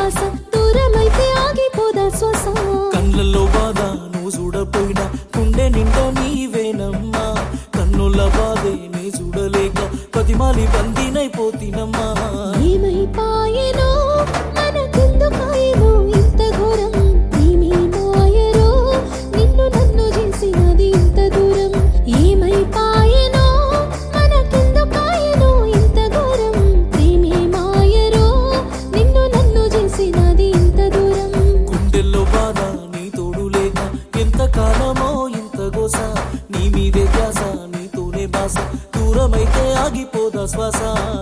బాస దూరమైతే ఆగిపోదా శ్వాస కళ్ళల్లో బాధ నువ్వు చూడపోయినా గుండె నిండా నీవేనమ్మా కన్నుల బాధే నీ చూడలేక పదిమాలి బందీనైపోతినమ్మా ఏమైపాయెనో మనకెందుకాయెనో ఇంత ఘోరం ఏమీ మాయరో నిన్ను నన్ను చేసినది ఇంత దూరం ఏమైపాయెనో మనకెందుకాయెనో ఇంత ఘోరం ప్రేమే మాయరో నిన్ను నన్ను చేసినది ఇంత దూరం గుండెల్లో బాధ నీ తోడు లేక ఎంత కాలమో ఇంత గోస నీ మీదే ధ్యాస నీతోనే బాస దూరమైతే ఆగిపోదా శ్వాస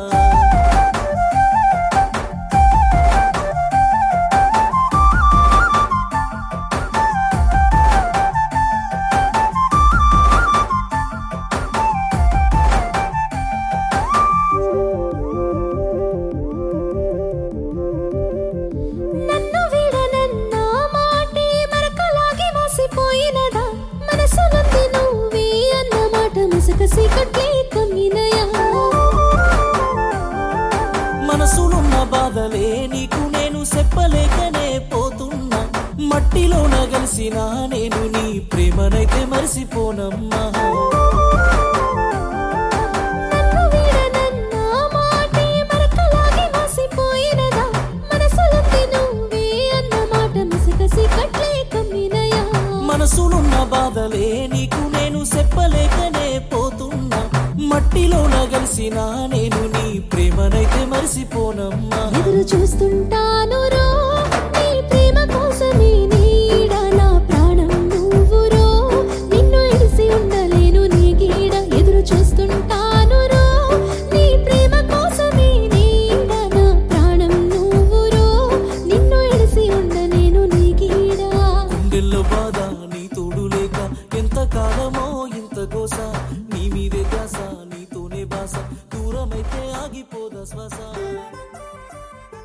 నన్ను విడనన్న మాటే మరకలాగి మాసిపోయినదా మనసు నంది నువ్వే అన్న మాట మసకసి కట్లే కమ్మినయా మనసులున్న బాధలే నీకు నేను చెప్పలేకనే పోతున్నా మట్టిలో నగలిసిన నేను నీ ప్రేమనైతే మరిసిపోనమ్మా నన్ను విడనన్న మాటే మరకలాగి మాసిపోయినదా మనసు నంది నువ్వే అన్న మాట మసకసి కట్లే కమ్మినయా మనసులున్న బాధలే నీకు నేను చెప్పలేకనే పోతున్నా మట్టిలో నగలిసిన నేను నీ ప్రేమనైతే మరిసిపోనమ్మా ఎదురు చూస్తుంటాను రో నీ ప్రేమ కోసమే నీడ నా ప్రాణం నువ్వురో నిన్ను ఇడిసి ఉండలేను నీ గీడ ఎదురు చూస్తుంటాను రో నీ ప్రేమ కోసమే నీడ నా ప్రాణం నువ్వురో నిన్ను ఇడిసి ఉండలేను నీ గీడ గుండెల్లో బాధ నీ తోడు లేక ఎంత కాలమో ఇంత గోస నీ మీదే ధ్యాస నీతోనే బాస దూరమైతే ఆగిపోదా శ్వాస